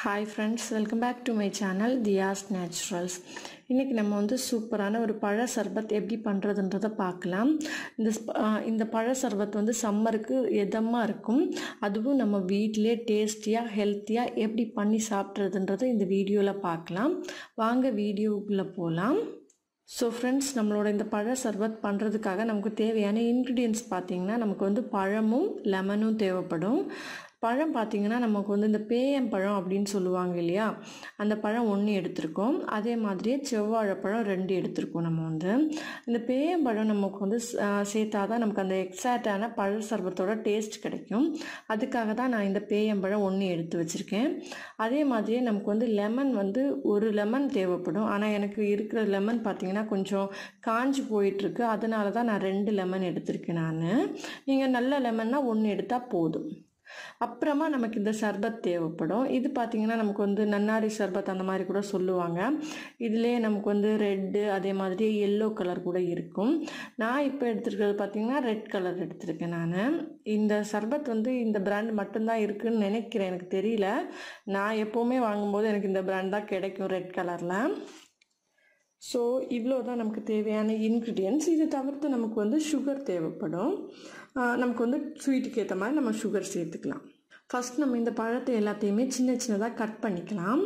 hi friends welcome back to my channel Thiyas naturals இன்றைக்கி நம்ம வந்து சூப்பரான ஒரு பழ சர்பத் எப்படி பண்ணுறதுன்றதை பார்க்கலாம் இந்த ஸ்ப- ஆ, இந்த பழ சர்பத் வந்து சம்மருக்கு எதமாக இருக்கும் அதுவும் நம்ம வீட்டிலே டேஸ்டியாக ஹெல்த்தியாக எப்படி பண்ணி சாப்பிட்றதுன்றதை இந்த வீடியோவில் பார்க்கலாம் வாங்க வீடியோக்குள்ளே போகலாம் ஸோ ஃப்ரெண்ட்ஸ் நம்மளோட இந்த பழ சர்பத் பண்ணுறதுக்காக நமக்கு தேவையான இன்க்ரீடியன்ஸ் பார்த்திங்கன்னா நமக்கு வந்து பழமும் லெமனும் தேவைப்படும் பழம் பார்த்திங்கன்னா நமக்கு வந்து இந்த பேயம் பழம் அப்படின்னு சொல்லுவாங்க இல்லையா அந்த பழம் ஒன்று எடுத்திருக்கோம் அதே மாதிரியே செவ்வாழைப்பழம் ரெண்டு எடுத்திருக்கோம் நம்ம வந்து இந்த பேயம்பழம் நமக்கு வந்து சேர்த்தா தான் நமக்கு அந்த எக்ஸாக்டான பழ சர்பத்தோட டேஸ்ட் கிடைக்கும் அதுக்காக தான் நான் இந்த பேயம்பழம் ஒன்று எடுத்து வச்சுருக்கேன் அதே மாதிரியே நமக்கு வந்து லெமன் வந்து ஒரு லெமன் தேவைப்படும் ஆனால் எனக்கு இருக்கிற லெமன் பார்த்திங்கன்னா கொஞ்சம் காஞ்சு போயிட்டுருக்கு அதனால தான் நான் ரெண்டு லெமன் எடுத்திருக்கேன் நான் நீங்கள் நல்ல லெமன்னா ஒன்று எடுத்தால் போதும் அப்புறமா நமக்கு இந்த சர்பத் தேவைப்படும் இது பார்த்திங்கன்னா நமக்கு வந்து நன்னாரி சர்பத் அந்த மாதிரி கூட சொல்லுவாங்க இதுலேயே நமக்கு வந்து ரெட்டு அதே மாதிரி எல்லோ கலர் கூட இருக்கும் நான் இப்போ எடுத்துருக்கிறது பார்த்திங்கன்னா ரெட் கலர் எடுத்திருக்கேன் நான் இந்த சர்பத் வந்து இந்த பிராண்ட் மட்டும்தான் இருக்குன்னு நினைக்கிறேன் எனக்கு தெரியல நான் எப்போவுமே வாங்கும்போது எனக்கு இந்த பிராண்ட் தான் கிடைக்கும் ரெட் கலரில் ஸோ இவ்வளோ தான் நமக்கு தேவையான இன்க்ரீடியன்ஸ் இது தவிர்த்து நமக்கு வந்து சுகர் தேவைப்படும் ஆஹ் நமக்கு வந்து ஸ்வீட்டுக்கு ஏற்ற மாதிரி நம்ம சுகர் சேர்த்துக்கலாம் ஃபஸ்ட் நம்ம இந்த பழத்தை எல்லாத்தையுமே சின்ன சின்னதாக கட் பண்ணிக்கலாம்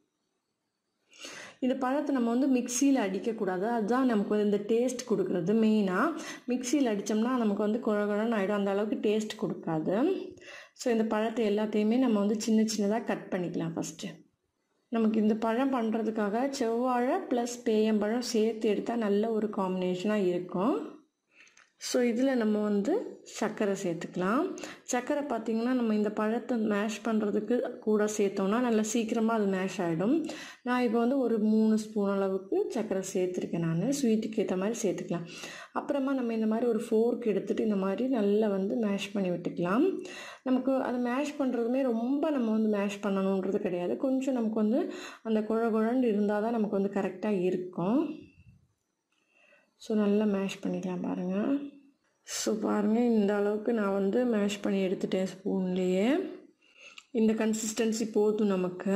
இந்த பழத்தை நம்ம வந்து மிக்சியில் அடிக்கக்கூடாது அதுதான் நமக்கு வந்து இந்த டேஸ்ட் கொடுக்குறது மெயினாக மிக்சியில் அடித்தோம்னா நமக்கு வந்து குழ குழன்னு ஆகிடும் அந்த அளவுக்கு டேஸ்ட் கொடுக்காது ஸோ இந்த பழத்தை எல்லாத்தையுமே நம்ம வந்து சின்ன சின்னதாக கட் பண்ணிக்கலாம் ஃபஸ்ட்டு நமக்கு இந்த பழம் பண்ணுறதுக்காக செவ்வாழை ப்ளஸ் பேயம்பழம் சேர்த்து எடுத்தால் நல்ல ஒரு காம்பினேஷனாக இருக்கும் ஸோ இதில் நம்ம வந்து சர்க்கரை சேர்த்துக்கலாம் சர்க்கரை பார்த்திங்கன்னா நம்ம இந்த பழத்தை மேஷ் பண்ணுறதுக்கு கூட சேர்த்தோம்னா நல்லா சீக்கிரமாக அது மேஷ் ஆகிடும் நான் இப்போ வந்து ஒரு மூணு ஸ்பூன் அளவுக்கு சர்க்கரை சேர்த்துருக்கேன் நான் ஸ்வீட்டுக்கு ஏற்ற மாதிரி சேர்த்துக்கலாம் அப்புறமா நம்ம இந்த மாதிரி ஒரு ஃபோர்க் எடுத்துகிட்டு இந்த மாதிரி நல்லா வந்து மேஷ் பண்ணி விட்டுக்கலாம் நமக்கு அது மேஷ் பண்ணுறதுமே ரொம்ப நம்ம வந்து மேஷ் பண்ணணுன்றது கிடையாது கொஞ்சம் நமக்கு வந்து அந்த குழ குழன்னு இருந்தால் தான் நமக்கு வந்து கரெக்டாக இருக்கும் ஸோ நல்லா மேஷ் பண்ணிக்கலாம் பாருங்கள் ஸோ பாருங்கள் இந்த அளவுக்கு நான் வந்து மேஷ் பண்ணி எடுத்துட்டேன் ஸ்பூன்லேயே இந்த கன்சிஸ்டன்சி போதும் நமக்கு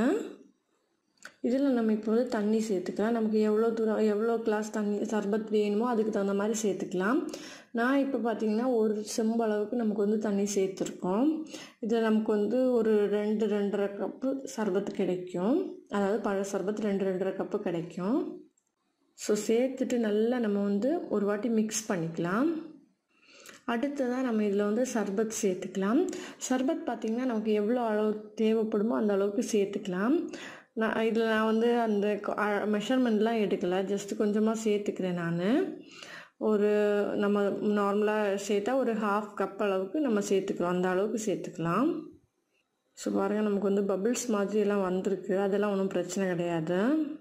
இதில் நம்ம இப்போ வந்து தண்ணி சேர்த்துக்கலாம் நமக்கு எவ்வளோ தூரம் எவ்வளோ கிளாஸ் தண்ணி சர்பத் வேணுமோ அதுக்கு தகுந்த மாதிரி சேர்த்துக்கலாம் நான் இப்போ பார்த்தீங்கன்னா ஒரு செம்பு அளவுக்கு நமக்கு வந்து தண்ணி சேர்த்துருக்கோம் இதில் நமக்கு வந்து ஒரு ரெண்டு ரெண்டரை கப்பு சர்பத் கிடைக்கும் அதாவது பழ சர்பத் ரெண்டு ரெண்டரை கப்பு கிடைக்கும் ஸோ சேர்த்துட்டு நல்லா நம்ம வந்து ஒரு வாட்டி மிக்ஸ் பண்ணிக்கலாம் அடுத்ததாக நம்ம இதில் வந்து சர்பத் சேர்த்துக்கலாம் சர்பத் பார்த்திங்கன்னா நமக்கு எவ்வளோ அளவு தேவைப்படுமோ அந்த அளவுக்கு சேர்த்துக்கலாம் நான் இதில் நான் வந்து அந்த மெஷர்மெண்ட்லாம் எடுக்கலை ஜஸ்ட் கொஞ்சமாக சேர்த்துக்கிறேன் நான் ஒரு நம்ம நார்மலாக சேர்த்தா ஒரு ஹாஃப் கப் அளவுக்கு நம்ம சேர்த்துக்கிறோம் அந்த அளவுக்கு சேர்த்துக்கலாம் ஸோ பாருங்கள் நமக்கு வந்து பபிள்ஸ் மாதிரி எல்லாம் வந்திருக்கு அதெல்லாம் ஒன்றும் பிரச்சனை கிடையாது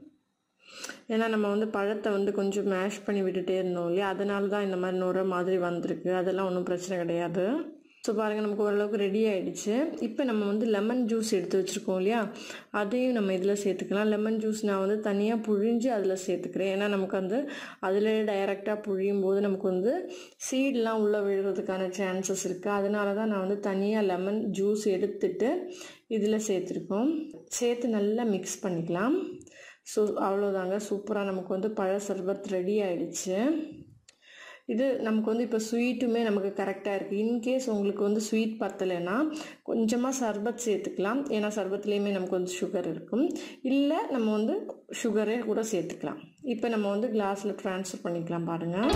ஏன்னா நம்ம வந்து பழத்தை வந்து கொஞ்சம் மேஷ் பண்ணி விட்டுட்டே இருந்தோம் இல்லையா அதனால தான் இந்த மாதிரி நுர மாதிரி வந்திருக்கு அதெல்லாம் ஒன்றும் பிரச்சனை கிடையாது ஸோ பாருங்கள் நமக்கு ஓரளவுக்கு ரெடி ஆகிடுச்சு இப்போ நம்ம வந்து லெமன் ஜூஸ் எடுத்து வச்சுருக்கோம் இல்லையா அதையும் நம்ம இதில் சேர்த்துக்கலாம் லெமன் ஜூஸ் நான் வந்து தனியாக புழிஞ்சு அதில் சேர்த்துக்கிறேன் ஏன்னா நமக்கு வந்து அதில் டைரெக்டாக புழியும் போது நமக்கு வந்து சீடெலாம் உள்ளே விழுறதுக்கான சான்சஸ் இருக்குது அதனால தான் நான் வந்து தனியாக லெமன் ஜூஸ் எடுத்துட்டு இதில் சேர்த்துருக்கோம் சேர்த்து நல்லா மிக்ஸ் பண்ணிக்கலாம் ஸோ அவ்வளோதாங்க சூப்பராக நமக்கு வந்து பழ சர்பத் ரெடி ஆயிடுச்சு இது நமக்கு வந்து இப்போ ஸ்வீட்டுமே நமக்கு கரெக்டாக இருக்குது இன்கேஸ் உங்களுக்கு வந்து ஸ்வீட் பத்தலைன்னா கொஞ்சமாக சர்பத் சேர்த்துக்கலாம் ஏன்னா சர்பத்துலேயுமே நமக்கு வந்து சுகர் இருக்கும் இல்லை நம்ம வந்து சுகரே கூட சேர்த்துக்கலாம் இப்போ நம்ம வந்து கிளாஸில் ட்ரான்ஸ்ஃபர் பண்ணிக்கலாம் பாருங்கள்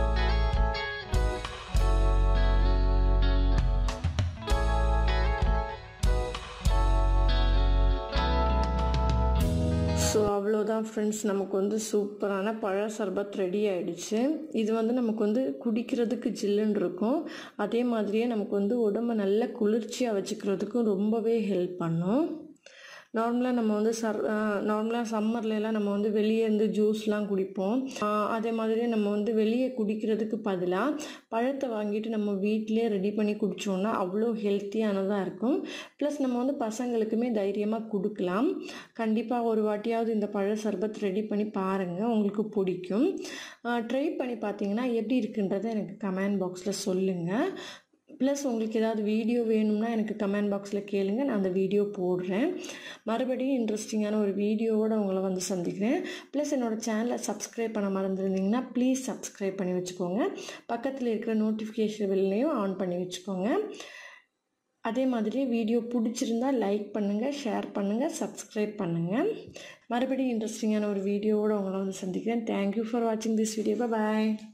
ஸோ அவ்வளோதான் ஃப்ரெண்ட்ஸ் நமக்கு வந்து சூப்பரான பழ சர்பத் ரெடி ஆயிடுச்சு இது வந்து நமக்கு வந்து குடிக்கிறதுக்கு ஜில்லுன்னு இருக்கும் அதே மாதிரியே நமக்கு வந்து உடம்ப நல்ல குளிர்ச்சியாக வச்சுக்கிறதுக்கும் ரொம்பவே ஹெல்ப் பண்ணும் நார்மலாக நம்ம வந்து சர் நார்மலாக சம்மர்லலாம் நம்ம வந்து வெளியே இருந்து ஜூஸ்லாம் குடிப்போம் ஆஹ் அதே மாதிரி நம்ம வந்து வெளியே குடிக்கிறதுக்கு பதிலாக பழத்தை வாங்கிட்டு நம்ம வீட்டிலே ரெடி பண்ணி குடித்தோம்னா அவ்வளோ ஹெல்த்தியானதாக இருக்கும் ப்ளஸ் நம்ம வந்து பசங்களுக்குமே தைரியமாக கொடுக்கலாம் கண்டிப்பாக ஒரு வாட்டியாவது இந்த பழ சர்பத் ரெடி பண்ணி பாருங்கள் உங்களுக்கு பிடிக்கும் ட்ரை பண்ணி பார்த்தீங்கன்னா எப்படி இருக்குன்றதை எனக்கு கமெண்ட் பாக்ஸில் சொல்லுங்கள் ப்ளஸ் உங்களுக்கு ஏதாவது வீடியோ வேணும்னா எனக்கு கமெண்ட் பாக்ஸில் கேளுங்க நான் அந்த வீடியோ போடுறேன் மறுபடியும் இன்ட்ரெஸ்டிங்கான ஒரு வீடியோவோடு உங்களை வந்து சந்திக்கிறேன் ப்ளஸ் என்னோடய சேனலை சப்ஸ்கிரைப் பண்ண மறந்துருந்தீங்கன்னா ப்ளீஸ் சப்ஸ்கிரைப் பண்ணி வச்சுக்கோங்க பக்கத்தில் இருக்கிற நோட்டிஃபிகேஷன் பில்லையும் ஆன் பண்ணி வச்சுக்கோங்க அதே மாதிரி வீடியோ பிடிச்சிருந்தா லைக் பண்ணுங்கள் ஷேர் பண்ணுங்கள் சப்ஸ்கிரைப் பண்ணுங்கள் மறுபடியும் இன்ட்ரெஸ்டிங்கான ஒரு வீடியோவோடு உங்களை வந்து சந்திக்கிறேன் தேங்க்யூ ஃபார் வாட்சிங் திஸ் வீடியோ பாய்